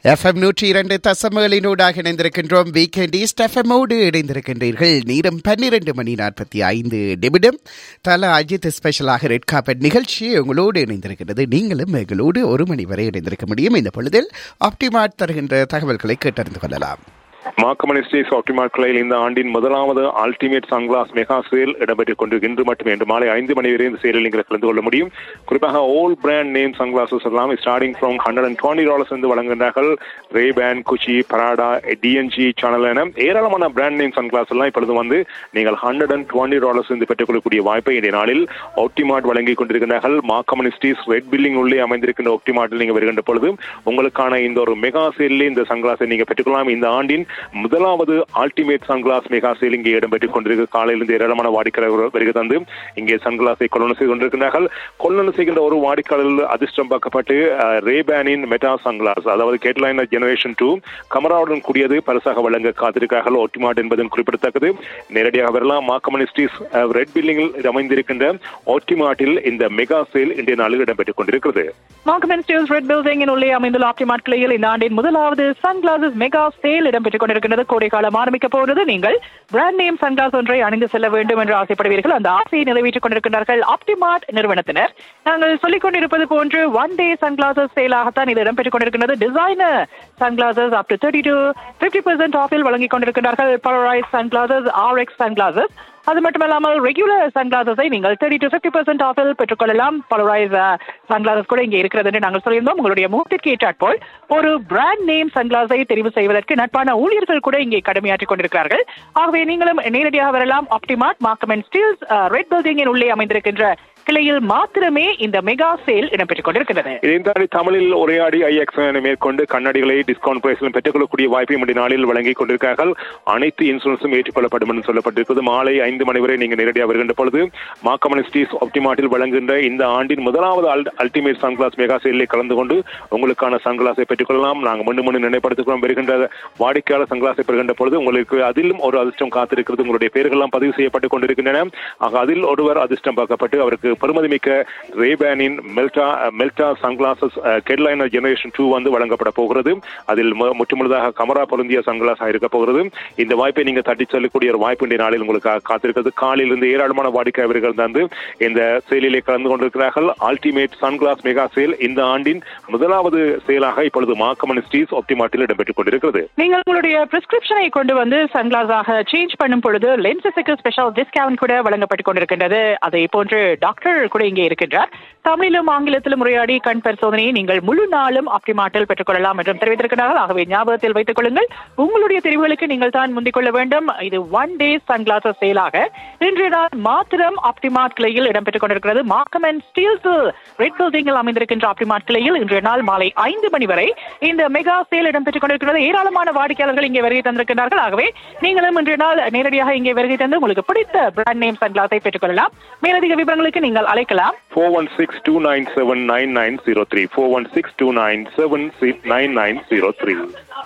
FM நூற்றி இரண்டு தசமகளினூடாக இணைந்திருக்கின்றோம் வீக்கெண்ட் ஈஸ்ட் எஃப்எம்மோடு இணைந்திருக்கின்றீர்கள் நேரம் பன்னிரண்டு மணி நாற்பத்தி ஐந்து நிமிடம் தல அஜித் ஸ்பெஷலாக ரெட் கார்பெட் நிகழ்ச்சி உங்களோடு இணைந்திருக்கிறது நீங்களும் எங்களோடு ஒரு மணி வரை இணைந்திருக்க முடியும் இந்த பொழுதில் ஆப்டிமார்ட் தருகின்ற தகவல்களை கேட்டறிந்து கொள்ளலாம் மாக்கமணி ஸ்டேஸ் ஆப்டிமார்ட் கிளையில் இந்த ஆண்டின் முதலாவது அல்டிமேட் சன்கிளாஸ் மெகா சேல் இடம்பெற்றுக் கொண்டு இன்று மட்டுமே இன்று மாலை ஐந்து மணி வரை இந்த சேலில் நீங்கள் கலந்து கொள்ள முடியும் குறிப்பாக ஓல் பிராண்ட் நேம் சன்கிளாசஸ் எல்லாம் starting from hundred and twenty dollars இருந்து வழங்குகின்றார்கள் ரே பேன் குச்சி பராடா டிஎன்ஜி சேனல் என ஏராளமான பிராண்ட் நேம் சன்கிளாஸ் எல்லாம் இப்பொழுது வந்து நீங்கள் ஹண்ட்ரட் அண்ட் டுவெண்ட்டி டாலர்ஸ் இருந்து பெற்றுக்கொள்ளக்கூடிய வாய்ப்பை இன்றைய நாளில் ஆப்டிமார்ட் வழங்கி கொண்டிருக்கிறார்கள் மாக்கமணி ஸ்டேஸ் ரெட் பில்லிங் உள்ளே அமைந்திருக்கின்ற ஆப்டிமார்ட்டில் நீங்கள் வருகின்ற பொழுது உங்களுக்கான இந்த ஒரு மெகா சேலில் இந்த சன்கிளாஸை நீங்கள் பெற்றுக்கொள்ளலாம் இந்த ஆண்டின் முதலாவது அல்டிமேட் சன்கிளாஸ் மெகா சேல் இங்கே இடம்பெற்றுக் கொண்டிருக்க காலையிலிருந்து ஏராளமான வாடிக்கையாளர்கள் வருகை தந்து இங்கே சன்கிளாஸை கொள்ளணும் செய்து கொண்டிருக்கிறார்கள் கொள்ளணும் செய்கின்ற ஒரு வாடிக்கையாளர்கள் அதிர்ஷ்டம் பார்க்கப்பட்டு ரேபேனின் மெட்டா சன்கிளாஸ் அதாவது கேட்லைன் ஜெனரேஷன் டூ கமராவுடன் கூடியது பரிசாக வழங்க காத்திருக்கிறார்கள் ஒட்டிமாட் என்பதும் குறிப்பிடத்தக்கது நேரடியாக வரலாம் மாக்கமணி ஸ்ட்ரீஸ் ரெட் பில்டிங்கில் அமைந்திருக்கின்ற ஒட்டிமாட்டில் இந்த மெகா சேல் இன்றைய நாளில் இடம்பெற்றுக் கொண்டிருக்கிறது மார்க்கமென் ஸ்டீல்ஸ் ரெட் பில்டிங்கின் உள்ளே அமைந்துள்ள ஆப்டிமார்ட் கிளையில் இந்த ஆண்டின் முதலாவது சன்கிளாசஸ் மெகா சேல் இடம்பெற்றுக் கொண்டிருக்கிறது கோடை காலம் ஆரம்பிக்க போகிறது நீங்கள் பிராண்ட் நேம் சன்கிளாஸ் ஒன்றை அணிந்து செல்ல வேண்டும் என்று ஆசைப்படுவீர்கள் அந்த ஆசையை நிறைவேற்றிக் கொண்டிருக்கிறார்கள் ஆப்டிமார்ட் நிறுவனத்தினர் நாங்கள் சொல்லிக் கொண்டிருப்பது போன்று ஒன் டே சன்கிளாசஸ் சேலாகத்தான் இது இடம்பெற்றுக் கொண்டிருக்கிறது designer sunglasses up to thirty to fifty percent ஆஃபில் வழங்கிக் கொண்டிருக்கிறார்கள் polarised sunglasses R X sunglasses அது மட்டுமல்லாமல் ரெகுலர் சன்கிளாசஸை நீங்கள் தேர்ட்டி டு ஃபிஃப்டி பர்சன்ட் ஆஃபில் பெற்றுக்கொள்ளலாம் பலரைஸ் சன்கிளாசஸ் கூட இங்கே இருக்கிறது என்று நாங்கள் சொல்லியிருந்தோம் உங்களுடைய முகத்திற்கு ஏற்றாற்போல் ஒரு பிராண்ட் நேம் சன்கிளாஸை தெரிவு செய்வதற்கு நட்பான ஊழியர்கள் கூட இங்கே கடமையாற்றிக் கொண்டிருக்கிறார்கள் ஆகவே நீங்களும் நேரடியாக வரலாம் ஆப்டிமார்ட் மார்க்கமென் ஸ்டீல்ஸ் ரெட் பில்டிங்கின் உள்ளே அமைந்திருக்கின்ற கிளையில் மாத்திரமே இந்த மெகா சேல் இடம்பெற்றுக் கொண்டிருக்கிறது இதை தாண்டி தமிழில் உரையாடி ஐஎக்ஸ் மேற்கொண்டு கண்ணாடிகளை டிஸ்கவுண்ட் பிரைஸிலும் பெற்றுக்கொள்ளக்கூடிய வாய்ப்பை இன்றைய நாளில் வழங்கிக் கொண்டிருக்கிறார்கள் அனைத்து இன்சூரன்ஸும் ஏற்றுக்கொள்ளப்படும் என்று சொல்லப்பட்டிருக்கிறது மாலை ஐந்து மணி வரை நீங்கள் நேரடியாக வருகின்ற பொழுது மாக்கமணி ஸ்டீஸ் ஆப்டிமாட்டில் வழங்குகின்ற இந்த ஆண்டின் முதலாவது அல்டிமேட் சன்கிளாஸ் மெகா சேலில் கலந்து கொண்டு உங்களுக்கான சன்கிளாஸை பெற்றுக்கொள்ளலாம் நாங்கள் மீண்டும் மீண்டும் நினைப்படுத்துகிறோம் வருகின்ற வாடிக்கையாளர் சன்கிளாஸை பெறுகின்ற பொழுது உங்களுக்கு அதிலும் ஒரு அதிர்ஷ்டம் காத்திருக்கிறது உங்களுடைய பெயர்கள்லாம் பதிவு செய்யப்பட்டுக் கொண்டிருக்கின்றன ஆக அதில் ஒருவர் அதிர்ஷ்டம் பார்க்கப்பட்டு அவருக்கு பெருமதிமிக்க ரேபேனின் மெல்டா மெல்டா சன்கிளாசஸ் கெட்லைனர் ஜெனரேஷன் டூ வந்து வழங்கப்பட போகிறது அதில் முற்றுமுழுதாக கமரா பொருந்திய சன்கிளாஸ் இருக்க போகிறது இந்த வாய்ப்பை நீங்க தட்டி செல்லக்கூடிய ஒரு வாய்ப்பு இன்றைய நாளில் உங்களுக்கு காத்திருக்கிறது காலையில் இருந்து ஏராளமான வாடிக்கையாளர்கள் தந்து இந்த செயலிலே கலந்து கொண்டிருக்கிறார்கள் அல்டிமேட் சன்கிளாஸ் மெகா சேல் இந்த ஆண்டின் முதலாவது செயலாக இப்பொழுது மாக்கமன் ஸ்டீஸ் ஆப்டிமாட்டில் இடம்பெற்றுக் கொண்டிருக்கிறது நீங்கள் உங்களுடைய பிரிஸ்கிரிப்ஷனை கொண்டு வந்து சன்கிளாஸாக சேஞ்ச் பண்ணும் பொழுது லென்சஸுக்கு ஸ்பெஷல் டிஸ்கவுண்ட் கூட வழங்கப்பட்டுக் கொண்டிருக்கின்றது அதே போன்று டாக்டர் கூட இங்கே இருக்கின்றார் தமிழிலும் ஆங்கிலத்திலும் உரையாடி கண் பரிசோதனையை நீங்கள் முழு நாளும் ஆப்டிமாட்டில் பெற்றுக்கொள்ளலாம் என்றும் தெரிவித்திருக்கிறார்கள் ஆகவே ஞாபகத்தில் வைத்துக் கொள்ளுங்கள் உங்களுடைய தெரிவுகளுக்கு நீங்கள் தான் முந்திக் கொள்ள வேண்டும் இது ஒன் டே சன்கிளாசஸ் சேலாக இன்றைய நாள் மாத்திரம் ஆப்டிமார்ட் கிளையில் இடம்பெற்றுக் கொண்டிருக்கிறது மார்க்கம் அண்ட் ஸ்டீல்ஸ் ரெட் பில்டிங்கில் அமைந்திருக்கின்ற ஆப்டிமார்ட் கிளையில் இன்றைய நாள் மாலை ஐந்து மணி வரை இந்த மெகா சேல் இடம்பெற்றுக் கொண்டிருக்கிறது ஏராளமான வாடிக்கையாளர்கள் இங்கே வருகை தந்திருக்கிறார்கள் ஆகவே நீங்களும் இன்றைய நாள் நேரடியாக இங்கே வருகை தந்து உங்களுக்கு பிடித்த பிராண்ட் நேம் சன்கிளாஸை பெற்றுக்கொள்ளலாம் மேலதிக விவரங்களுக்கு நீங்கள் அழைக்கலாம் four one six two nine seven nine nine zero three four one six two nine seven nine nine zero three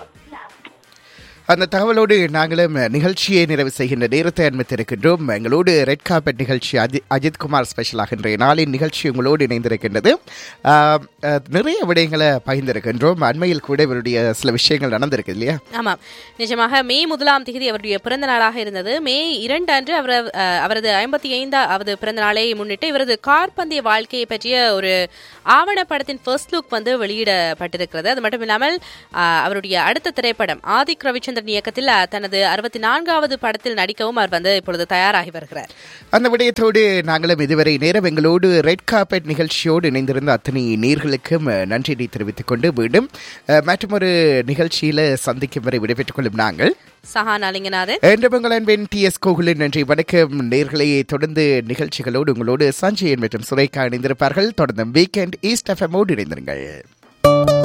அந்த தகவலோடு நாங்களும் நிகழ்ச்சியை நிறைவு செய்கின்ற நேரத்தை அனுமதித்திருக்கின்றோம் எங்களோடு ரெட் கார்பெட் நிகழ்ச்சி அஜி அஜித் குமார் ஸ்பெஷலாக இன்றைய நாளின் நிகழ்ச்சி உங்களோடு இணைந்திருக்கின்றது நிறைய விடயங்களை பகிர்ந்திருக்கின்றோம் அண்மையில் கூட இவருடைய சில விஷயங்கள் நடந்திருக்கு இல்லையா ஆமாம் நிஜமாக மே முதலாம் தேதி அவருடைய பிறந்த நாளாக இருந்தது மே இரண்டு அன்று அவர் அவரது ஐம்பத்தி ஐந்தாவது பிறந்த நாளை முன்னிட்டு இவரது கார்பந்தய வாழ்க்கையை பற்றிய ஒரு ஆவணப்படத்தின் ஃபர்ஸ்ட் லுக் வந்து வெளியிடப்பட்டிருக்கிறது அது மட்டும் இல்லாமல் அவருடைய அடுத்த திரைப்படம் ஆதிக் ரவிச்சந்திரன் இயக்கத்தில் தனது அறுபத்தி நான்காவது படத்தில் நடிக்கவும் அவர் வந்து இப்பொழுது தயாராகி வருகிறார் அந்த விடயத்தோடு நாங்களும் இதுவரை நேரம் எங்களோடு ரெட் கார்பெட் நிகழ்ச்சியோடு இணைந்திருந்த அத்தனை நேர்களுக்கும் நன்றியை தெரிவித்துக் கொண்டு மீண்டும் மற்றொரு நிகழ்ச்சியில சந்திக்கும் வரை விடைபெற்றுக் கொள்ளும் நாங்கள் சஹானா லிங்கநாதன் என்ற உங்கள் அன்பின் டி எஸ் கோகுலின் நன்றி வணக்கம் நேர்களை தொடர்ந்து நிகழ்ச்சிகளோடு உங்களோடு சஞ்சயன் மற்றும் சுரேகா இணைந்திருப்பார்கள் தொடர்ந்து வீக்கெண்ட் ஈஸ்ட் எஃப்எம்மோடு இணைந்திருங்கள்